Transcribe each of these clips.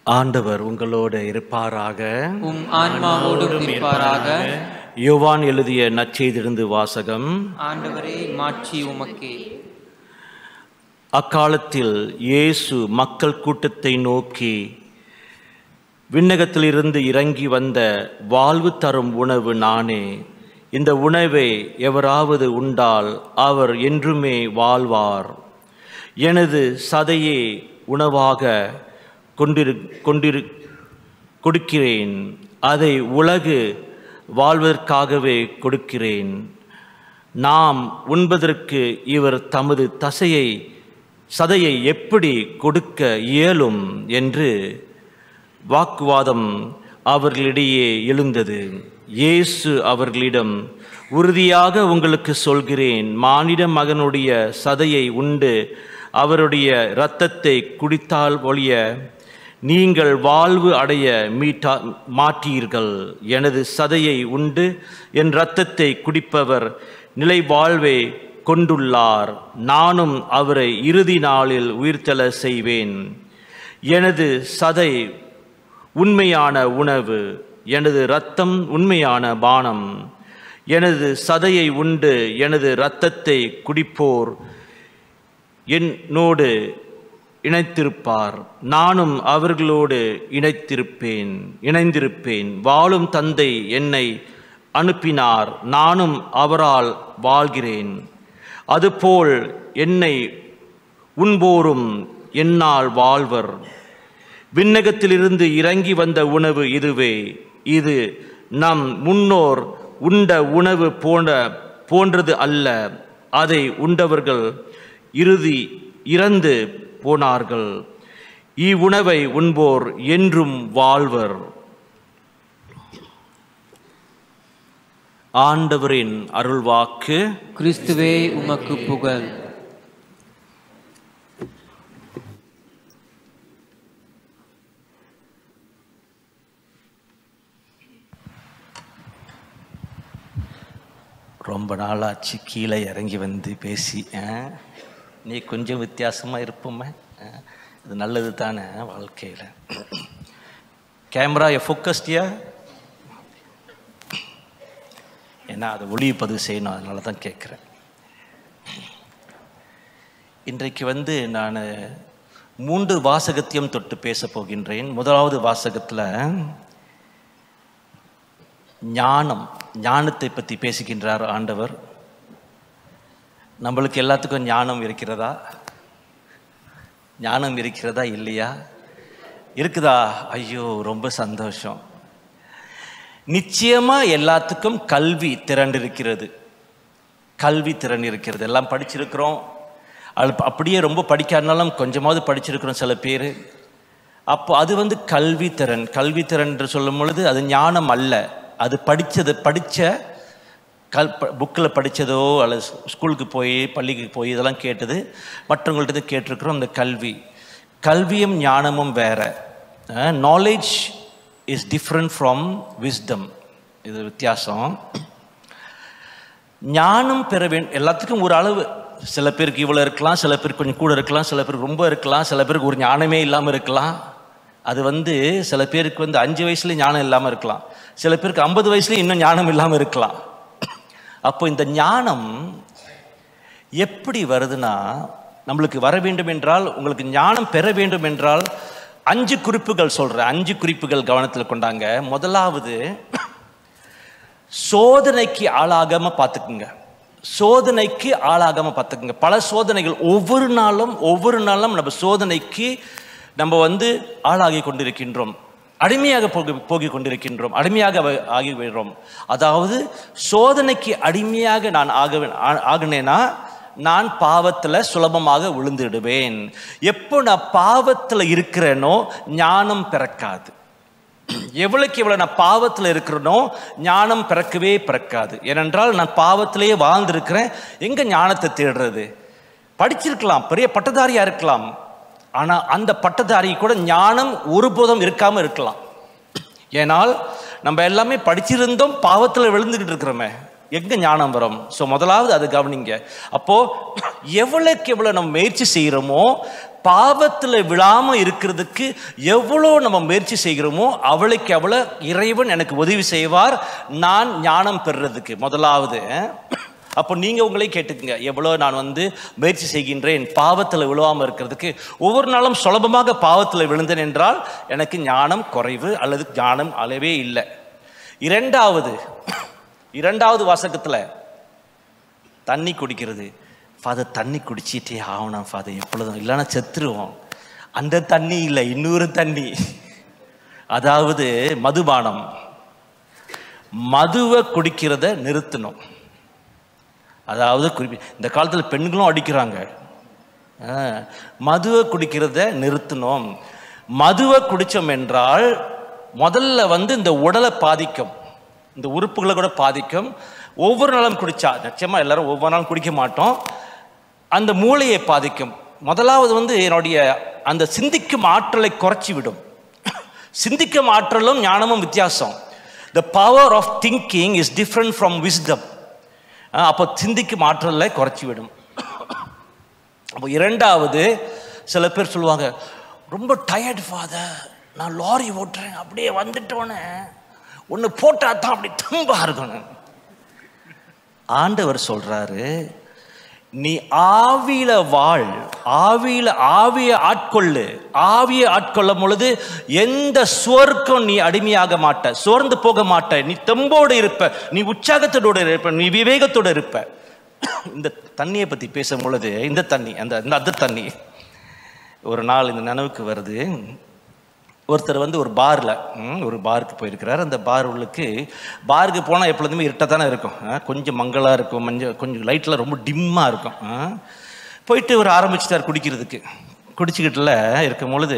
ஆண்டவர் உங்களோடு இருப்பாராக உம் ஆன்மாவோடும் இருப்பாராக யோவான் எழுதிய நற்செய்திருந்து வாசகம் ஆண்டவரே மாட்சி உமக்கே அக்காலத்தில் இயேசு மக்கள் கூட்டத்தை நோக்கி விண்ணகத்திலிருந்து இறங்கி வந்த வாழ்வு தரும் உணவு நானே இந்த உணவை எவராவது உண்டால் அவர் என்றுமே வாழ்வார் எனது சதையே உணவாக கொண்டிரு கொண்டிரு கொடுக்கிறேன் அதை உலகு வாழ்வதற்காகவே கொடுக்கிறேன் நாம் உண்பதற்கு இவர் தமது தசையை சதையை எப்படி கொடுக்க இயலும் என்று வாக்குவாதம் அவர்களிடையே எழுந்தது இயேசு அவர்களிடம் உறுதியாக உங்களுக்கு சொல்கிறேன் மானிட மகனுடைய சதையை உண்டு அவருடைய இரத்தத்தை குடித்தால் ஒழிய நீங்கள் வாழ்வு அடைய மீட்டா மாட்டீர்கள் எனது சதையை உண்டு என் இரத்தத்தை குடிப்பவர் நிலை வாழ்வை கொண்டுள்ளார் நானும் அவரை இறுதி நாளில் உயிர்த்தெழ செய்வேன் எனது சதை உண்மையான உணவு எனது இரத்தம் உண்மையான பானம் எனது சதையை உண்டு எனது இரத்தத்தை குடிப்போர் என்னோடு இணைத்திருப்பார் நானும் அவர்களோடு இணைத்திருப்பேன் இணைந்திருப்பேன் வாழும் தந்தை என்னை அனுப்பினார் நானும் அவரால் வாழ்கிறேன் அதுபோல் என்னை உண்போரும் என்னால் வாழ்வர் விண்ணகத்திலிருந்து இறங்கி வந்த உணவு இதுவே இது நம் முன்னோர் உண்ட உணவு போன்ற போன்றது அல்ல அதை உண்டவர்கள் இறுதி இறந்து போனார்கள் இவ்வுணவை உண்போர் என்றும் வாழ்வர் ஆண்டவரின் அருள்வாக்கு கிறிஸ்துவே உமக்கு புகழ் ரொம்ப நாளாச்சு கீழே இறங்கி வந்து பேசி ஆ? நீ கொஞ்சம் வித்தியாசமாக இருப்போமே ஆ? இது நல்லது தானே வாழ்க்கையில் கேமரா ஃபோக்கஸ்டியா ஏன்னா அதை ஒளியை பதிவு செய்யணும் அதனால தான் கேட்குறேன் இன்றைக்கு வந்து நான் மூன்று வாசகத்தையும் தொட்டு பேசப் போகின்றேன் முதலாவது வாசகத்தில் ஞானம் ஞானத்தை பற்றி பேசுகின்றார் ஆண்டவர் நம்மளுக்கு எல்லாத்துக்கும் ஞானம் இருக்கிறதா ஞானம் இருக்கிறதா இல்லையா இருக்குதா ஐயோ ரொம்ப சந்தோஷம் நிச்சயமா எல்லாத்துக்கும் கல்வி திறன் இருக்கிறது கல்வி திறன் இருக்கிறது எல்லாம் படிச்சிருக்கிறோம் அது அப்படியே ரொம்ப படிக்காதனாலும் கொஞ்சமாவது படிச்சிருக்கிறோம் சில பேர் அப்போ அது வந்து கல்வி திறன் கல்வி திறன் என்று சொல்லும் பொழுது அது ஞானம் அல்ல அது படித்தது படித்த கல் புக்கில் படித்ததோ அல்லது ஸ்கூலுக்கு போய் பள்ளிக்கு போய் இதெல்லாம் கேட்டது மற்றவங்கள்ட்ட இருந்து கேட்டிருக்கிறோம் அந்த கல்வி கல்வியும் ஞானமும் வேற knowledge is different from wisdom இது வித்தியாசம் ஞானம் பெற வேண்டும் எல்லாத்துக்கும் ஒரு அளவு சில பேருக்கு இவ்வளோ இருக்கலாம் சில பேருக்கு கொஞ்சம் கூட இருக்கலாம் சில பேருக்கு ரொம்ப இருக்கலாம் சில பேருக்கு ஒரு ஞானமே இல்லாமல் இருக்கலாம் அது வந்து சில பேருக்கு வந்து அஞ்சு வயசுல ஞானம் இல்லாமல் இருக்கலாம் சில பேருக்கு ஐம்பது வயசுலேயும் இன்னும் ஞானம் இல்லாமல் இருக்கலாம் அப்போ இந்த ஞானம் எப்படி வருதுன்னா நம்மளுக்கு வர வேண்டும் என்றால் உங்களுக்கு ஞானம் பெற வேண்டும் என்றால் அஞ்சு குறிப்புகள் சொல்கிறேன் அஞ்சு குறிப்புகள் கவனத்தில் கொண்டாங்க முதலாவது சோதனைக்கு ஆளாகாம பார்த்துக்குங்க சோதனைக்கு ஆளாகாம பார்த்துக்குங்க பல சோதனைகள் ஒவ்வொரு நாளும் ஒவ்வொரு நாளும் நம்ம சோதனைக்கு நம்ம வந்து ஆளாகி கொண்டிருக்கின்றோம் அடிமையாக போகி போகி கொண்டிருக்கின்றோம் அடிமையாக வ- ஆகிவிடுறோம் அதாவது சோதனைக்கு அடிமையாக நான் ஆக ஆகினேன்னா நான் பாவத்தில் சுலபமாக விழுந்துடுவேன் எப்போ நான் பாவத்தில் இருக்கிறேனோ ஞானம் பிறக்காது எவ்வளவுக்கு எவ்வளவு நான் பாவத்தில் இருக்கிறனோ ஞானம் பிறக்கவே பிறக்காது ஏனென்றால் நான் பாவத்திலேயே வாழ்ந்திருக்கிறேன் எங்க ஞானத்தை தேடுறது படிச்சிருக்கலாம் பெரிய பட்டதாரியா இருக்கலாம் ஆனா அந்த பட்டதாரி கூட ஞானம் ஒருபோதும் இருக்காம இருக்கலாம் ஏனால் நம்ம எல்லாமே படிச்சிருந்தோம் பாவத்தில் விழுந்துக்கிட்டு இருக்கிறோமே எங்க ஞானம் வரும் ஸோ முதலாவது அதை கவனிங்க அப்போ எவ்வளவுக்கு எவ்வளவு நம்ம முயற்சி செய்கிறோமோ பாவத்தில் விழாம இருக்கிறதுக்கு எவ்வளோ நம்ம முயற்சி செய்கிறோமோ அவளுக்கு அவ்வளோ இறைவன் எனக்கு உதவி செய்வார் நான் ஞானம் பெறுறதுக்கு முதலாவது அப்போ நீங்கள் உங்களே கேட்டுக்குங்க எவ்வளோ நான் வந்து முயற்சி செய்கின்றேன் பாவத்தில் விழுவாமல் இருக்கிறதுக்கு ஒவ்வொரு நாளும் சுலபமாக பாவத்தில் விழுந்தேன் என்றால் எனக்கு ஞானம் குறைவு அல்லது ஞானம் அளவே இல்லை இரண்டாவது இரண்டாவது வாசகத்தில் தண்ணி குடிக்கிறது ஃபாதர் தண்ணி குடிச்சிட்டே ஆகணும் ஃபாதர் எப்பொழுதும் இல்லைன்னா செத்துருவோம் அந்த தண்ணி இல்லை இன்னொரு தண்ணி அதாவது மதுபானம் மதுவை குடிக்கிறத நிறுத்தணும் அதாவது குறிப்பி இந்த காலத்தில் பெண்களும் அடிக்கிறாங்க ஆ, மதுவை குடிக்கிறத நிறுத்தணும் மதுவை குடித்தோம் என்றால் முதல்ல வந்து இந்த உடலை பாதிக்கும் இந்த உறுப்புகளை கூட பாதிக்கும் ஒவ்வொரு நாளும் குடிச்சா நிச்சயமா எல்லாரும் ஒவ்வொரு நாளும் குடிக்க மாட்டோம் அந்த மூளையை பாதிக்கும் முதலாவது வந்து என்னுடைய அந்த சிந்திக்கும் ஆற்றலை குறைச்சி விடும் சிந்திக்கும் ஆற்றலும் ஞானமும் வித்தியாசம் the power of thinking is different from wisdom அப்போ சிந்திக்கும் ஆற்றலை குறைச்சி விடும் அப்போ இரண்டாவது சில பேர் சொல்லுவாங்க ரொம்ப டயர்ட் ஃபாதர் நான் லாரி ஓட்டுறேன் அப்படியே வந்துட்டோன்னே ஒன்று போட்டா தான் அப்படி தம்பா இருக்கணும் ஆண்டவர் சொல்றாரு நீ ஆவியில வாழ் ஆவியில ஆவிய ஆட்கொள்ளு ஆவிய ஆட்கொள்ளும் பொழுது எந்த சுவர்க்கும் நீ அடிமையாக மாட்ட சோர்ந்து போக மாட்ட நீ தெம்போடு இருப்ப நீ உற்சாகத்தோடு இருப்ப நீ விவேகத்தோடு இருப்ப இந்த தண்ணியை பத்தி பேசும் பொழுது இந்த தண்ணி அந்த இந்த அந்த தண்ணி ஒரு நாள் இந்த நினைவுக்கு வருது ஒருத்தர் வந்து ஒரு பாரில் ஒரு பாருக்கு போயிருக்கிறார் அந்த பார் உள்ளுக்கு பாருக்கு போனால் எப்பொழுதுமே இருட்டாக தானே இருக்கும் ஆ, கொஞ்சம் மங்கலாக இருக்கும் மஞ்சள் கொஞ்சம் லைட்டில் ரொம்ப டிம்மாக இருக்கும் ஆ. போயிட்டு ஒரு ஆரம்பிச்சிட்டார் குடிக்கிறதுக்கு குடிச்சுக்கிட்டுல இருக்கும் பொழுது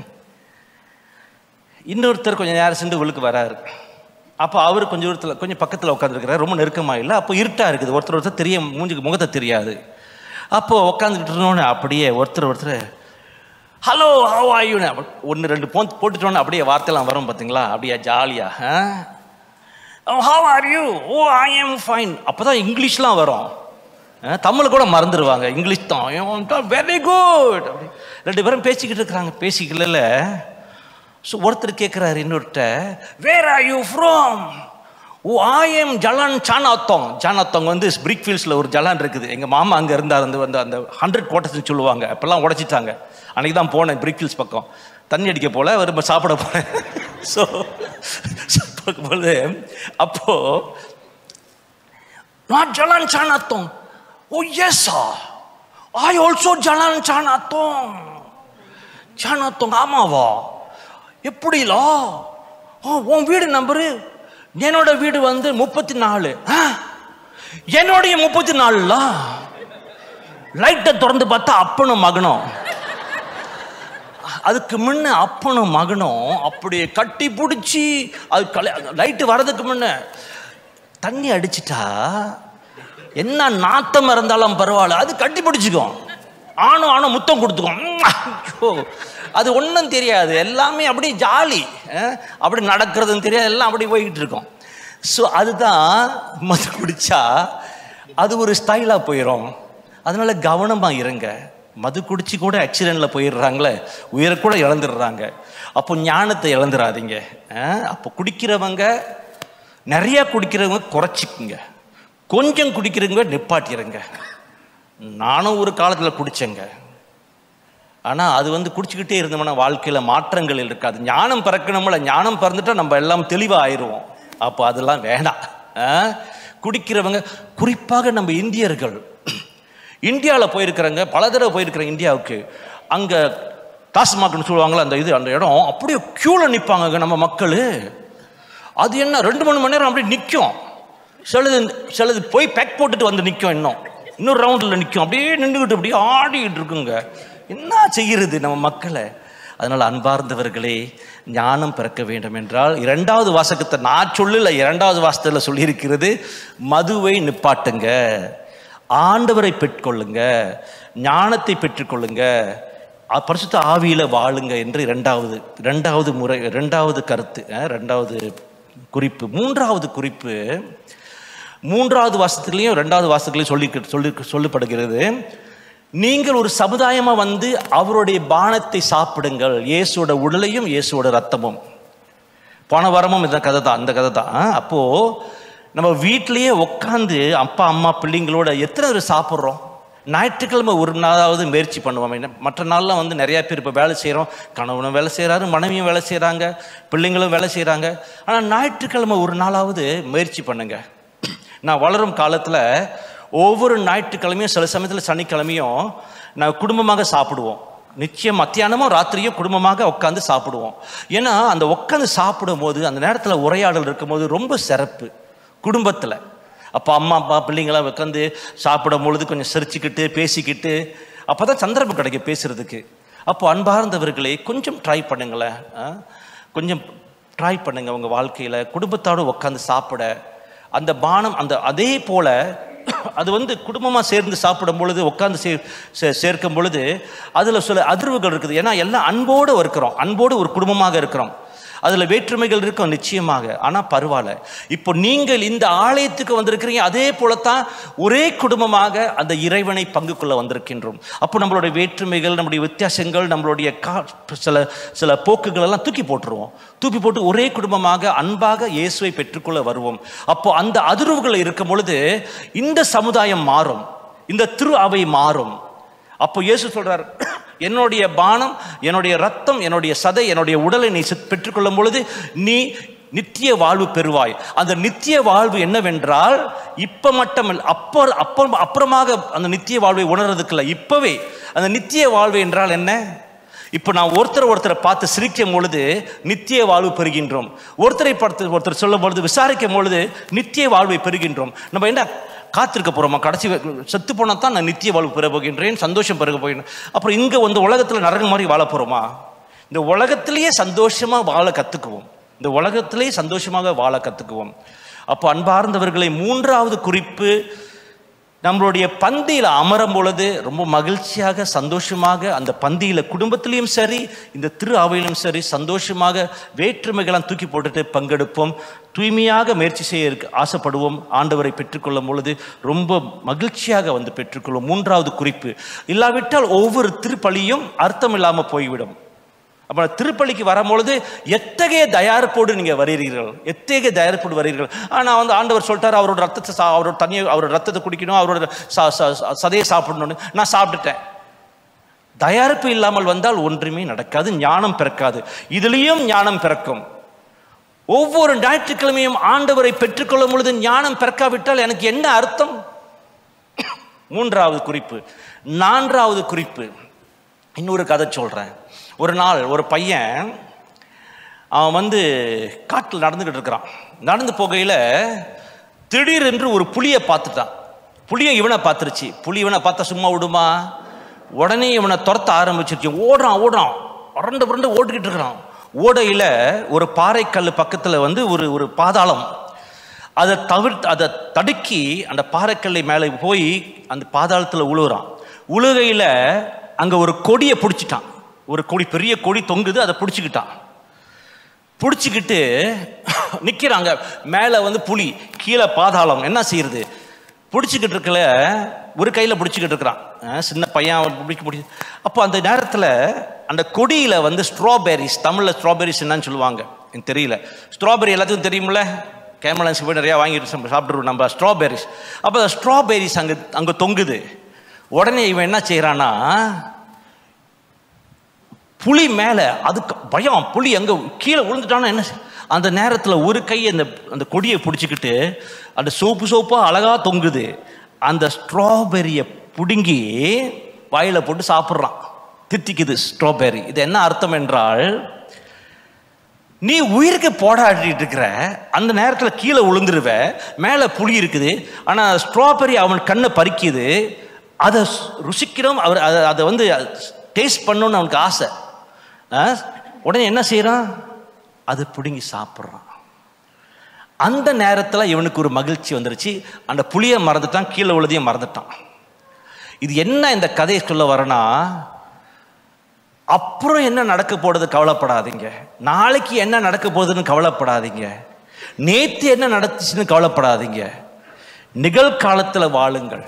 இன்னொருத்தர் கொஞ்சம் நேரம் சென்று உள்ளுக்கு வராரு அப்போ அவர் கொஞ்சம் தூரத்தில் கொஞ்சம் பக்கத்தில் உட்காந்துருக்கிறார் ரொம்ப நெருக்கமாக இல்லை அப்போ இருட்டாக இருக்குது ஒருத்தர் ஒருத்தர் தெரிய மூஞ்சுக்கு முகத்தை தெரியாது அப்போ உட்காந்துக்கிட்டு இருந்தோன்னே அப்படியே ஒருத்தர் ஒருத்தர் ஹலோ ஹவ் ஆர் யூ ஒன்று ரெண்டு போன் போட்டுட்டோன்னு அப்படியே வார்த்தைலாம் வரும் பார்த்தீங்களா அப்படியே ஜாலியாக how are you oh I am fine அப்போ தான் இங்கிலீஷ்லாம் வரும் அஹ், தமிழ் கூட மறந்துடுவாங்க இங்கிலீஷ் தான் வெரி குட் அப்படி ரெண்டு பேரும் பேசிக்கிட்டு இருக்கிறாங்க பேசிக்கல ஸோ ஒருத்தர் கேட்குறாரு இன்னொருத்த where are you from oh I am Jalan Chan Ah Thong Chan Ah Thong வந்து பிரிக் ஃபீல்ட்ஸில் ஒரு ஜலான் இருக்குது எங்கள் மாமா அங்கே இருந்தார் அந்த வந்து அந்த ஹண்ட்ரட் குவார்ட்டர்ஸ்னு சொல்லுவாங்க அப்போல்லாம் உடைச்சிட்டாங்க அன்றைக்கி தான் போனேன் பிரிக் ஃபீல்ட்ஸ் பக்கம் தண்ணி அடிக்க போல ஒரு சாப்பிட போனேன் ஸோ பார்க்கும்போது அப்போது நான் ஜலான் சானாத்தோங் ஓ எஸ்ஸா I also Jalan Chan Ah Thong Chan Ah Thong ஆமாவா எப்படிலா ஓ உன் வீடு நம்பரு என்னோட வீடு வந்து முப்பத்தி நாலு ஆ, என்னுடைய முப்பத்தி நாலுல லைட்டை திறந்து பார்த்தா அப்பனும் மகனும் அதுக்கு முன்ன அப்பனும் மகனும் அப்படியே கட்டி பிடிச்சி அது கலை லைட்டு வர்றதுக்கு முன்ன தண்ணி அடிச்சிட்டா என்ன நாத்தம் இருந்தாலும் பரவாயில்ல அது கட்டி பிடிச்சிக்கும் ஆணும் ஆணும் முத்தம் கொடுத்துக்கும் உம், ஐயோ அது ஒன்றும் தெரியாது எல்லாமே அப்படி ஜாலி அஹ், அப்படி நடக்கிறதுன்னு தெரியாது எல்லாம் அப்படி போய்கிட்டு இருக்கோம் ஸோ அதுதான் மது குடிச்சா அது ஒரு ஸ்டைலாக போயிடும் அதனால கவனமாக இருங்க மது குடிச்சு கூட ஆக்சிடெண்ட்டில் போயிடுறாங்களே உயிரை கூட இழந்துடுறாங்க அப்போ ஞானத்தை இழந்துடாதீங்க அஹ், அப்போ குடிக்கிறவங்க நிறையா குடிக்கிறவங்க குறைச்சிக்குங்க கொஞ்சம் குடிக்கிறவங்க நிப்பாட்டிடுங்க நானும் ஒரு காலத்தில் குடித்தேங்க ஆனால் அது வந்து குடிச்சுக்கிட்டே இருந்தோம்னா வாழ்க்கையில் மாற்றங்கள் இருக்காது ஞானம் பிறக்கணும்ல ஞானம் பிறந்துட்டா நம்ம எல்லாம் தெளிவாக ஆயிடுவோம் அப்போ அதெல்லாம் வேண்டாம் ஆ? குடிக்கிறவங்க குறிப்பாக நம்ம இந்தியர்கள் இந்தியாவில் போயிருக்கிறவங்க பல தடவை போயிருக்கிறேன் இந்தியாவுக்கு அங்கே டாஸ்மாக்னு சொல்லுவாங்களே அந்த இது அந்த இடம் அப்படியே க்யூவில் நிற்பாங்க நம்ம மக்கள் அது என்ன ரெண்டு மூணு மணி நேரம் அப்படியே நிற்கும் சிலது சிலது போய் பேக் போட்டுட்டு வந்து நிற்கும் இன்னும் இன்னொரு ரவுண்டில் நிற்கும் அப்படியே நின்றுக்கிட்டு அப்படியே ஆடிக்கிட்டு இருக்குங்க என்ன செய்கிறது நம்ம மக்களை அதனால் அன்பார்ந்தவர்களே ஞானம் பிறக்க வேண்டும் என்றால் இரண்டாவது வாசகத்தை நான் சொல்லல இரண்டாவது வாசகத்தில் சொல்லியிருக்கிறது மதுவை நிப்பாட்டுங்க ஆண்டவரை பெற்றுக்கொள்ளுங்க ஞானத்தை பெற்றுக்கொள்ளுங்க அ- பரிசுத்த ஆவியில வாழுங்க என்று இரண்டாவது இரண்டாவது முறை இரண்டாவது கருத்து அஹ், இரண்டாவது குறிப்பு மூன்றாவது குறிப்பு மூன்றாவது வாசத்துலேயும் ரெண்டாவது வாசத்துலேயும் சொல்லி சொல்லி சொல்லப்படுகிறது நீங்கள் ஒரு சமுதாயமா வந்து அவருடைய பானத்தை சாப்பிடுங்கள் இயேசுவோட உடலையும் இயேசுவோட ரத்தமும் போன வாரமும் இந்த கதை தான் இந்த கதை தான் அப்போ நம்ம வீட்டிலேயே உட்காந்து அப்பா அம்மா பிள்ளைங்களோட எத்தனை பேர் சாப்பிட்றோம் ஞாயிற்றுக்கிழமை ஒரு நாளாவது முயற்சி பண்ணுவோம் என்ன மற்ற நாள்லாம் வந்து நிறையா பேர் இப்போ வேலை செய்கிறோம் கணவனும் வேலை செய்கிறாரு மனைவியும் வேலை செய்கிறாங்க பிள்ளைங்களும் வேலை செய்கிறாங்க ஆனால் ஞாயிற்றுக்கிழமை ஒரு நாளாவது முயற்சி பண்ணுங்க நான் வளரும் காலத்தில் ஒவ்வொரு ஞாயிற்றுக்கிழமையும் சில சமயத்தில் சனிக்கிழமையும் நான் குடும்பமாக சாப்பிடுவோம் நிச்சயம் மத்தியானமும் ராத்திரியும் குடும்பமாக உட்காந்து சாப்பிடுவோம் ஏன்னா அந்த உட்காந்து சாப்பிடும் போது அந்த நேரத்தில் உரையாடல் இருக்கும்போது ரொம்ப சிறப்பு குடும்பத்தில் அப்போ அம்மா அப்பா பிள்ளைங்களாம் உட்காந்து சாப்பிடும் பொழுது கொஞ்சம் சிரிச்சுக்கிட்டு பேசிக்கிட்டு அப்போ தான் சந்தர்ப்பம் கிடைக்கும் பேசுறதுக்கு அப்போ அன்பார்ந்தவர்களே கொஞ்சம் ட்ரை பண்ணுங்களேன் ஆ? கொஞ்சம் ட்ரை பண்ணுங்க உங்கள் வாழ்க்கையில் குடும்பத்தோடு உட்காந்து சாப்பிட அந்த பானம் அந்த அதே போல அது வந்து குடும்பமாக சேர்ந்து சாப்பிடும் பொழுது உட்காந்து சே சே- சேர்க்கும் பொழுது அதில் சில அதிர்வுகள் இருக்குது ஏன்னா எல்லாம் அன்போடு இருக்கிறோம் அன்போடு ஒரு குடும்பமாக இருக்கிறோம் அதில் வேற்றுமைகள் இருக்கும் நிச்சயமாக ஆனால் பரவாயில்ல இப்போ நீங்கள் இந்த ஆலயத்துக்கு வந்திருக்கிறீங்க அதே போலத்தான் ஒரே குடும்பமாக அந்த இறைவனை பங்கு கொள்ள வந்திருக்கின்றோம் அப்போ நம்மளுடைய வேற்றுமைகள் நம்முடைய வித்தியாசங்கள் நம்மளுடைய கா சில சில போக்குகள் எல்லாம் தூக்கி போட்டுருவோம் தூக்கி போட்டு ஒரே குடும்பமாக அன்பாக இயேசுவை பெற்றுக்கொள்ள வருவோம் அப்போ அந்த அதிர்வுகள் இருக்கும் பொழுது இந்த சமுதாயம் மாறும் இந்த திரு அவை மாறும் அப்போ இயேசு சொல்றார் என்னுடைய பானம் என்னுடைய ரத்தம் என்னுடைய சதை என்னுடைய உடலை நீ சித்- பெற்றுக்கொள்ளும் பொழுது நீ நித்திய வாழ்வு பெறுவாய் அந்த நித்திய வாழ்வு என்னவென்றால் இப்ப மட்டும் இல்ல, அப்ப அப்ப அப்புறமாக அந்த நித்திய வாழ்வை உணர்றதுக்கு இல்லை இப்பவே அந்த நித்திய வாழ்வு என்றால் என்ன இப்போ நான் ஒருத்தர் ஒருத்தரை பார்த்து சிரிக்கும் பொழுது நித்திய வாழ்வு பெறுகின்றோம் ஒருத்தரை பார்த்து ஒருத்தர் சொல்லும் பொழுது விசாரிக்கும் பொழுது நித்திய வாழ்வை பெறுகின்றோம் நம்ம என்ன காத்திருக்க போறோமா கடைசி வ- செத்து போனா தான் நான் நித்திய வாழ்வு பெற போகின்றேன் சந்தோஷம் பெற போகின்றேன் அப்புறம் இங்க வந்து உலகத்துல நரகம் மாதிரி வாழ போறோமா இந்த உலகத்திலேயே சந்தோஷமா வாழ கத்துக்குவோம் இந்த உலகத்திலேயே சந்தோஷமாக வாழ கத்துக்குவோம் அப்போ அன்பார்ந்தவர்களை மூன்றாவது குறிப்பு நம்மளுடைய பந்தியில் அமரும் பொழுது ரொம்ப மகிழ்ச்சியாக சந்தோஷமாக அந்த பந்தியில் குடும்பத்திலையும் சரி இந்த திரு அவையிலும் சரி சந்தோஷமாக வேற்றுமைகளாம் தூக்கி போட்டுட்டு பங்கெடுப்போம் தூய்மையாக முயற்சி செய்ய இருக்க- ஆசைப்படுவோம் ஆண்டவரை பெற்றுக்கொள்ளும் பொழுது ரொம்ப மகிழ்ச்சியாக வந்து பெற்றுக்கொள்வோம் மூன்றாவது குறிப்பு இல்லாவிட்டால் ஒவ்வொரு திருப்பலியும் அர்த்தம் இல்லாமல் போய்விடும் அப்போ திருப்பலிக்கு வரும்பொழுது எத்தகைய தயாரிப்போடு நீங்கள் வருகிறீர்கள் எத்தகைய தயாரிப்போடு வருகிறீர்கள் ஆ, நான் வந்து ஆண்டவர் சொல்லிட்டார் அவரோட ரத்தத்தை சா அவரோட தண்ணியை அவரோட ரத்தத்தை குடிக்கணும் அவரோட சா- சா- சா- சதையை சாப்பிடணும்னு நான் சாப்பிட்டுட்டேன் தயாரிப்பு இல்லாமல் வந்தால் ஒன்றுமே நடக்காது ஞானம் பிறக்காது இதுலேயும் ஞானம் பிறக்கும் ஒவ்வொரு ஞாயிற்றுக்கிழமையும் ஆண்டவரை பெற்றுக்கொள்ளும் பொழுது ஞானம் பிறக்காவிட்டால் எனக்கு என்ன அர்த்தம் மூன்றாவது குறிப்பு நான்காவது குறிப்பு இன்னொரு கதை சொல்கிறேன் ஒரு நாள் ஒரு பையன் அவன் வந்து காட்டில் நடந்துக்கிட்டு இருக்கிறான் நடந்து போகையில் திடீரென்று ஒரு புலியை பார்த்துட்டான் புலியை இவனை பார்த்துருச்சு புலி இவனை பார்த்தா சும்மா விடுமா உடனே இவனை துரத்த ஆரம்பிச்சிருச்சு ஓடுறான் ஓடுறான் புரண்டு புரண்டு ஓடிக்கிட்டு இருக்கிறான் ஓடையில் ஒரு பாறைக்கல் பக்கத்தில் வந்து ஒரு ஒரு பாதாளம் அதை தவிர்த்து அதை தடுக்கி அந்த பாறைக்கல்லை மேலே போய் அந்த பாதாளத்தில் உழுவுறான் உழுகையில் அங்கே ஒரு கொடியை பிடிச்சிட்டான் ஒரு கொடி பெரிய கொடி தொங்குது அதை பிடிச்சிக்கிட்டான் பிடிச்சிக்கிட்டு நிற்கிறாங்க மேலே வந்து புலி கீழே பாதாளம் என்ன செய்யறது பிடிச்சிக்கிட்டு இருக்கல ஒரு கையில் பிடிச்சிக்கிட்டு இருக்கிறான் அஹ் சின்ன பையன் அவன் பிடிக்க பிடிச்சி அப்போ அந்த நேரத்தில் அந்த கொடியில் வந்து ஸ்ட்ராபெரிஸ் தமிழில் ஸ்ட்ராபெரிஸ் என்னன்னு சொல்லுவாங்க எனக்கு தெரியல ஸ்ட்ராபெரி எல்லாத்துக்கும் தெரியுமில்ல கேமலான்ஸ் போய் நிறையா வாங்கிட்டு சாப்~ சாப்பிட்ருவோம் நம்ம ஸ்ட்ராபெரிஸ் அப்போ அந்த ஸ்ட்ராபெரிஸ் அங்கே அங்கே தொங்குது உடனே இவன் என்ன செய்கிறான்னா புலி மேலே அதுக்கு பயம் புலி அங்கே கீழே விழுந்துட்டானா என்ன செய்- அந்த நேரத்தில் ஒரு கை அந்த அந்த கொடியை பிடிச்சிக்கிட்டு அந்த சோப்பு சோப்பாக அழகாக தொங்குது அந்த ஸ்ட்ராபெரியை பிடுங்கி வாயில் போட்டு சாப்பிட்றான் தித்திக்குது ஸ்ட்ராபெரி இது என்ன அர்த்தம் என்றால் நீ உயிருக்கு போராடிட்டு இருக்கிற அந்த நேரத்தில் கீழே விழுந்துருவ மேலே புளி இருக்குது ஆனால் ஸ்ட்ராபெரி அவன் கண்ணை பறிக்குது அதை ஸ்- ருசிக்கணும் அவர் அதை அதை வந்து டேஸ்ட் பண்ணணும்னு அவனுக்கு ஆசை ஆ? உடனே என்ன செய்கிறான் அதை பிடுங்கி சாப்பிட்றான் அந்த நேரத்தில் இவனுக்கு ஒரு மகிழ்ச்சி வந்துருச்சு அந்த புளியை மறந்துட்டான் கீழே உள்ளதையும் மறந்துட்டான் இது என்ன இந்த கதையை சொல்ல வரேன்னா அப்புறம் என்ன நடக்க போறது கவலைப்படாதீங்க நாளைக்கு என்ன நடக்க போகுதுன்னு கவலைப்படாதீங்க நேத்து என்ன நடந்துச்சுன்னு கவலைப்படாதீங்க நிகழ்காலத்தில் வாழுங்கள்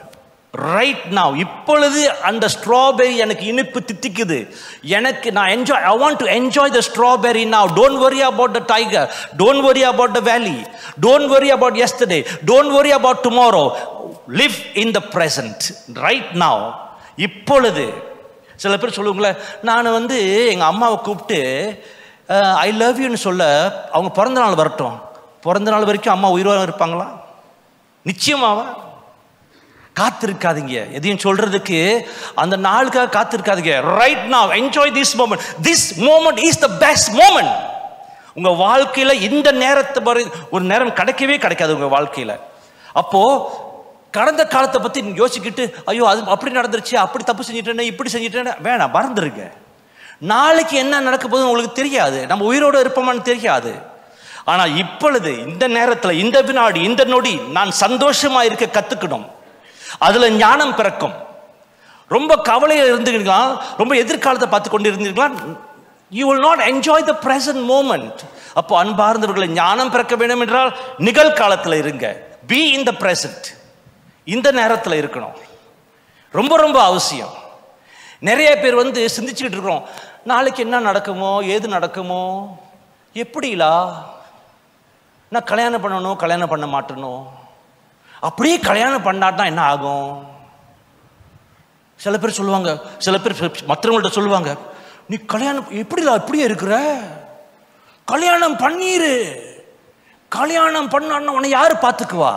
ரைட் now இப்பொழுது அந்த ஸ்ட்ராபெரி எனக்கு இனிப்பு தித்திக்குது எனக்கு நான் enjoy I want to enjoy the strawberry now don't worry about the tiger don't worry about the valley don't worry about yesterday don't worry about tomorrow live in the present right now இப்பொழுது சில பேர் சொல்லுவாங்களே நான் வந்து எங்கள் அம்மாவை கூப்பிட்டு I love யூன்னு சொல்ல அவங்க பிறந்த நாள் வரட்டும் பிறந்த நாள் வரைக்கும் அம்மா உயிரோட இருப்பாங்களா நிச்சயமாவா காத்திருக்காதீங்க எதையும் சொல்றதுக்கு அந்த நாளுக்காக காத்திருக்காதீங்க right now enjoy this moment this moment is the best moment உங்க வாழ்க்கையில இந்த நேரத்தை வரை ஒரு நேரம் கிடைக்கவே கிடைக்காது உங்க வாழ்க்கையில அப்போ கடந்த காலத்தை பத்தி நீங்க யோசிக்கிட்டு ஐயோ அது அப்படி நடந்துருச்சு அப்படி தப்பு செஞ்சிட்டேனே இப்படி செஞ்சிட்டேனே வேணாம் மறந்துருங்க நாளைக்கு என்ன நடக்க போகுதுன்னு உங்களுக்கு தெரியாது நம்ம உயிரோட இருப்போமான்னு தெரியாது ஆனா இப்பொழுது இந்த நேரத்துல இந்த வினாடி இந்த நொடி நான் சந்தோஷமா இருக்க கத்துக்கணும் அதுல ஞானம் பிறக்கும் ரொம்ப கவலையா இருந்தீங்களா ரொம்ப எதிர்காலத்தை பார்த்து கொண்டு இருந்தீர்களா you will not enjoy the present moment அப்போ அன்பார்ந்தவர்களை ஞானம் பிறக்க வேண்டும் என்றால் நிகழ்காலத்தில் இருங்க பி in the present இந்த நேரத்தில் இருக்கணும் ரொம்ப ரொம்ப அவசியம் நிறைய பேர் வந்து சிந்திச்சுக்கிட்டு இருக்கிறோம் நாளைக்கு என்ன நடக்குமோ ஏது நடக்குமோ எப்படிலா நான் கல்யாணம் பண்ணணும் கல்யாணம் பண்ண மாட்டேனோ அப்படியே கல்யாணம் பண்ணாட்டா என்ன ஆகும் சில பேர் சொல்லுவாங்க சில பேர் மற்றவங்கள்ட்ட சொல்லுவாங்க நீ கல்யாணம் எப்படிடா இப்படியே இருக்கிற கல்யாணம் பண்ணீரு கல்யாணம் பண்ணான்னா உன்னை யாரு பார்த்துக்குவா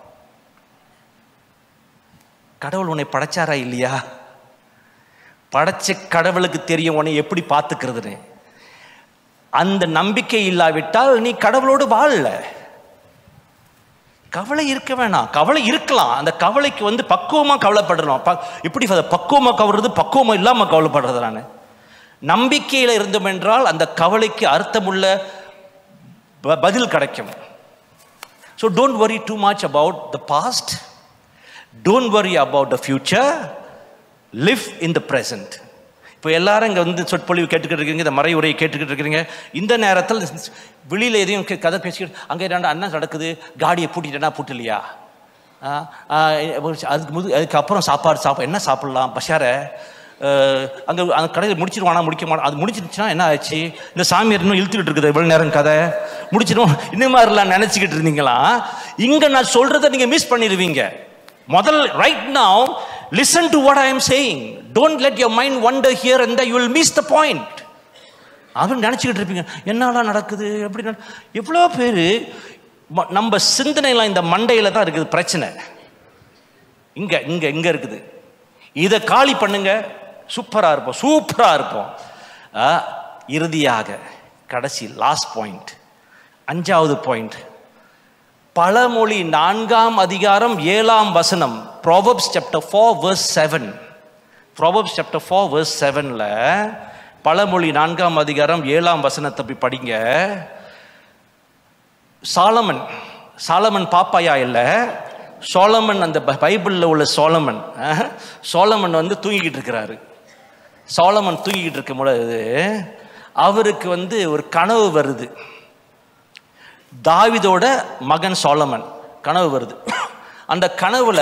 கடவுள் உன்னை படைச்சாரா இல்லையா படைச்ச கடவுளுக்கு தெரியும் உன்னை எப்படி பார்த்துக்கிறதுன்னு அந்த நம்பிக்கை இல்லாவிட்டால் நீ கடவுளோடு வாழல கவலை இருக்க வேணாம் கவலை இருக்கலாம் அந்த கவலைக்கு வந்து பக்குவமா கவலைப்படணும் ப- எப்படி அதை பக்குவமா கவர்றது பக்குவமா இல்லாம கவலைப்படுறது நான் நம்பிக்கையில இருந்தோம் என்றால் அந்த கவலைக்கு அர்த்தமுள்ள ப- பதில் கிடைக்கும் so don't worry too much about the past don't worry about the future live in the present இப்போ எல்லாரும் இங்கே வந்து சொற்பொழிவு கேட்டுக்கிட்டு இருக்கீங்க இந்த மறை உரையை கேட்டுக்கிட்டு இருக்கிறீங்க இந்த நேரத்தில் வெளியில் எதையும் கே- கதை பேசிக்கிட்டு அங்கே ரெண்டு அண்ணன் நடக்குது காடியை பூட்டிட்டேனா பூட்டலையா ஆ, ஆ, அதுக்கு முது அதுக்கு அப்புறம் சாப்பாடு சாப்பிட என்ன சாப்பிடலாம் பஷார அங்கே அந்த கடையில் முடிச்சிருவானா முடிக்க மாட்டான் அது முடிச்சிருச்சுன்னா என்ன ஆச்சு இந்த சாமியார் இன்னும் இழுத்துக்கிட்டு இருக்குது இவ்வளோ நேரம் கதை முடிச்சிடும் இந்த மாதிரிலாம் நினச்சிக்கிட்டு இருந்தீங்களா இங்கே நான் சொல்கிறத நீங்கள் மிஸ் பண்ணிடுவீங்க முதல் right now listen to what i am saying don't let your mind wander here and there you will miss the point அதுவும் நினச்சிக்கிட்டு இருப்பீங்க என்னடா நடக்குது எப்படி நட- எவ்வளோ பேர் நம்ம சிந்தனைலாம் இந்த மண்டையில் தான் இருக்குது பிரச்சனை இங்க இங்க இங்க இருக்குது இதை காலி பண்ணுங்க சூப்பராக இருப்போம் சூப்பராக இருப்போம் ஆ, இறுதியாக கடைசி லாஸ்ட் பாயிண்ட் அஞ்சாவது பாயிண்ட் பழமொழி நான்காம் அதிகாரம் ஏழாம் வசனம் proverbs chapter four verse seven proverbs chapter four verse செவனில் பழமொழி நான்காம் அதிகாரம் ஏழாம் வசனத்தை போய் படிங்க சாலமன் சாலமன் பாப்பாயா இல்லை சோலமன் அந்த ப- பைபிளில் உள்ள சோலமன் அஹ், சோலமன் வந்து தூங்கிக்கிட்டு இருக்கிறாரு சோலமன் தூங்கிக்கிட்டு இருக்கும் பொழுது அவருக்கு வந்து ஒரு கனவு வருது தாவிதோட மகன் சோலமன் கனவு வருது அந்த கனவுல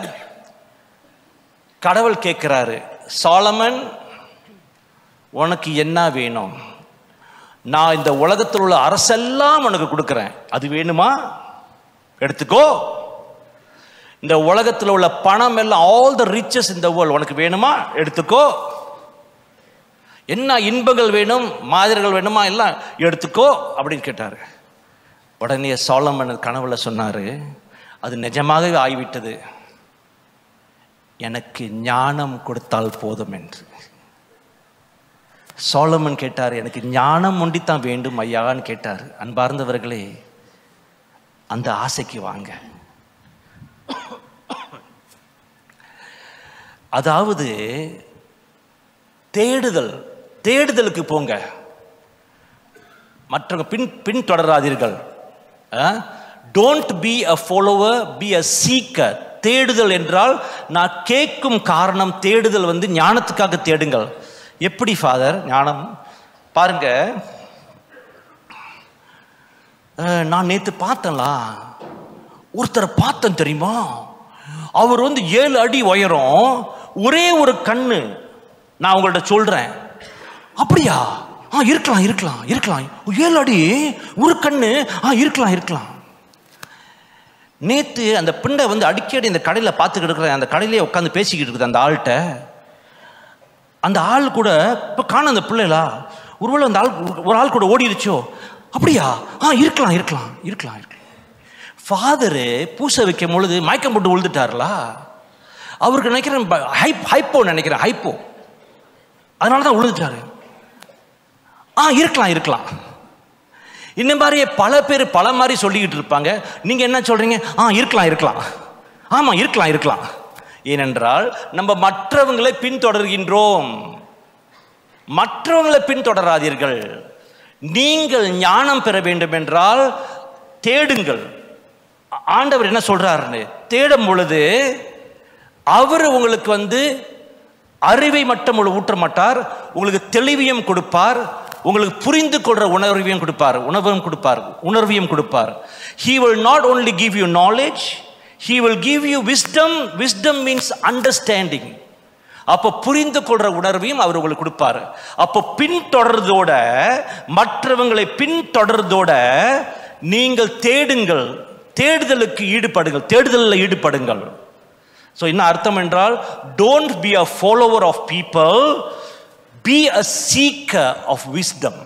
கடவுள் கேட்கிறாரு சோலமன் உனக்கு என்ன வேணும் நான் இந்த உலகத்தில் உள்ள அரசெல்லாம் உனக்கு கொடுக்குறேன் அது வேணுமா எடுத்துக்கோ இந்த உலகத்தில் உள்ள பணம் எல்லாம் ஆல் த ரிச்சஸ் இந்த வேர்ல்ட் உனக்கு வேணுமா எடுத்துக்கோ என்ன இன்பங்கள் வேணும் மாதிரிகள் வேணுமா எல்லாம் எடுத்துக்கோ அப்படின்னு கேட்டாரு உடனே சோலமன் கனவுல சொன்னாரு அது நிஜமாகவே ஆகிவிட்டது எனக்கு ஞானம் கொடுத்தால் போதும் என்று சோலமன் கேட்டார் எனக்கு ஞானம் ஒண்டித்தான் வேண்டும் ஐயான்னு கேட்டார் அன்பார்ந்தவர்களே அந்த ஆசைக்கு வாங்க அதாவது தேடுதல் தேடுதலுக்கு போங்க மற்றவங்க பின் பின் தொடராதீர்கள் don't be a follower be a seeker தேடுதல் என்றால் நான் கேட்கும் காரணம் தேடுதல் வந்து ஞானத்துக்காக தேடுங்கள் எப்படி ஃபாதர் ஞானம் பாருங்க அஹ், நான் நேற்று பார்த்தேன்ல ஒருத்தரை பார்த்தேன் தெரியுமா அவர் வந்து ஏழு அடி உயரம் ஒரே ஒரு கண்ணு நான் உங்கள்ட்ட சொல்றேன் அப்படியா ஆ இருக்கலாம் இருக்கலாம் இருக்கலாம் ஏழு அடி ஒரு கண்ணு ஆ இருக்கலாம் இருக்கலாம் நேத்து அந்த பிண்டை வந்து அடிக்கடி இந்த கடையில் பார்த்துக்கிட்டு இருக்கிற அந்த கடையிலே உட்காந்து பேசிக்கிட்டு இருக்குது அந்த ஆள்கிட்ட அந்த ஆள் கூட இப்போ காண அந்த பிள்ளைகளா ஒருவேளை அந்த ஆள் ஒரு ஆள் கூட ஓடிடுச்சோ அப்படியா ஆ இருக்கலாம் இருக்கலாம் இருக்கலாம் இருக்கலாம் ஃபாதரு பூசை வைக்கும் பொழுது மயக்கம் போட்டு விழுந்துட்டார்லா அவருக்கு நினைக்கிறேன் ப- ஹைப் ஹைப்போ நினைக்கிறேன் ஹைப்போ அதனால தான் விழுந்துட்டாரு ஆ இருக்கலாம் இருக்கலாம் இந்த மாதிரியே பல பேர் பல மாதிரி சொல்லிக்கிட்டு இருப்பாங்க நீங்க என்ன சொல்றீங்க ஆ இருக்கலாம் இருக்கலாம் ஆமா இருக்கலாம் இருக்கலாம் ஏனென்றால் நம்ம மற்றவங்களை பின்தொடர்கின்றோம் மற்றவங்களை பின்தொடராதீர்கள் நீங்கள் ஞானம் பெற வேண்டும் என்றால் தேடுங்கள் ஆ- ஆண்டவர் என்ன சொல்றாருன்னு தேடும் பொழுது அவர் உங்களுக்கு வந்து அறிவை மட்டும் ஊற்ற மாட்டார் உங்களுக்கு தெளிவையும் கொடுப்பார் உங்களுக்கு புரிந்து கொள்ற உணர்வையும் கொடுப்பார் உணர்வையும் கொடுப்பார் உணர்வையும் கொடுப்பார் he will not only give you knowledge he will give you wisdom wisdom means understanding அப்போ புரிந்து கொள்ற உணர்வையும் அவர் உங்களுக்கு கொடுப்பார் அப்போ பின்தொடர்றதோட மற்றவங்களை பின்தொடர்றதோட நீங்கள் தேடுங்கள் தேடுதலுக்கு ஈடுபடுங்கள் தேடுதலில் ஈடுபடுங்கள் ஸோ என்ன அர்த்தம் என்றால் don't be a follower of people be a seeker of wisdom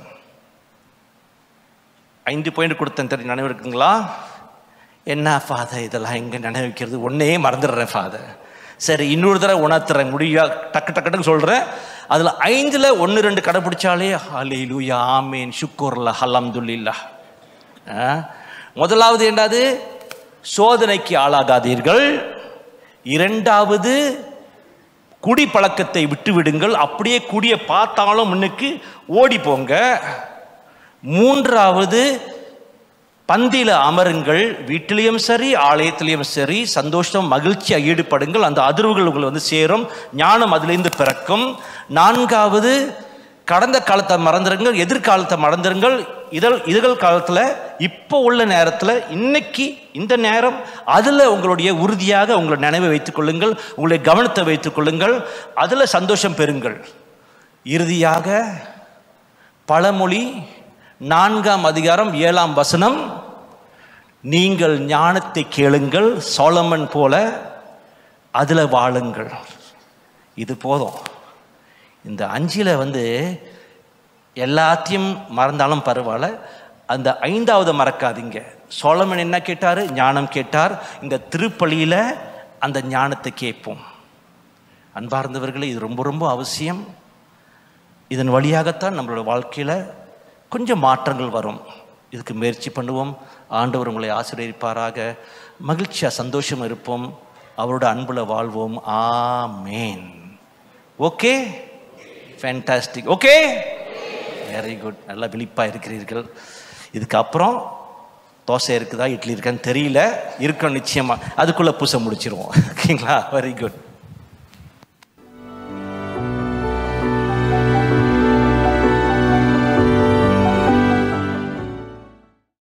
ஐந்து பாயிண்ட் கொடுத்தேன் தெரியும் நினைவு இருக்குங்களா என்ன ஃபாதர் இதெல்லாம் எங்கே நினைவிக்கிறது ஒன்னே மறந்துடுறேன் ஃபாதர் சரி இன்னொரு தடவை உணர்த்துறேன் முடியா டக்கு டக்கு டக்குன்னு சொல்கிறேன் அதில் ஐந்தில் ஒன்று ரெண்டு கடைப்பிடிச்சாலே ஹalleluya ஆமீன் ஷுக்கூர்ல ஹல்ஹம்துலில்லாஹ் ஆ? முதலாவது என்னது சோதனைக்கு ஆளாகாதீர்கள் இரண்டாவது குடி பழக்கத்தை விட்டு விடுங்கள் அப்படியே குடியை பார்த்தாலும் முன்னுக்கு ஓடி போங்க மூன்றாவது பந்தியில அமருங்கள் வீட்டிலையும் சரி ஆலயத்திலையும் சரி சந்தோஷம் மகிழ்ச்சியா ஈடுபடுங்கள் அந்த அதிர்வுகள் உங்களை வந்து சேரும் ஞானம் அதிலிருந்து பிறக்கும் நான்காவது கடந்த காலத்தை மறந்துருங்கள் எதிர்காலத்தை மறந்துருங்கள் இதழ் இதுகள் காலத்தில் இப்போ உள்ள நேரத்தில் இன்னைக்கு இந்த நேரம் அதில் உங்களுடைய உறுதியாக உங்களை நினைவை வைத்துக் கொள்ளுங்கள் உங்களுடைய கவனத்தை வைத்துக் கொள்ளுங்கள் அதில் சந்தோஷம் பெறுங்கள் இறுதியாக பழமொழி நான்காம் அதிகாரம் ஏழாம் வசனம் நீங்கள் ஞானத்தை கேளுங்கள் சோலமன் போல அதில் வாழுங்கள் இது போதும் இந்த அஞ்சில் வந்து எல்லாத்தையும் மறந்தாலும் பரவாயில்ல அந்த ஐந்தாவது மறக்காதீங்க சோலமன் என்ன கேட்டார் ஞானம் கேட்டார் இந்த திருப்பலியில் அந்த ஞானத்தை கேட்போம் அன்பார்ந்தவர்களே இது ரொம்ப ரொம்ப அவசியம் இதன் வழியாகத்தான் நம்மளோட வாழ்க்கையில் கொஞ்சம் மாற்றங்கள் வரும் இதுக்கு முயற்சி பண்ணுவோம் ஆண்டவர் உங்களை ஆசீர்வதிப்பாராக மகிழ்ச்சியாக சந்தோஷம் இருப்போம் அவரோட அன்புல வாழ்வோம் ஆமேன் okay fantastic okay very good நல்லா விழிப்பாக இருக்கிறீர்கள் இதுக்கப்புறம் தோசை இருக்குதா இட்லி இருக்கான்னு தெரியல இருக்கணும் நிச்சயமாக அதுக்குள்ளே பூசை முடிச்சிருவோம் ஓகேங்களா வெரி குட்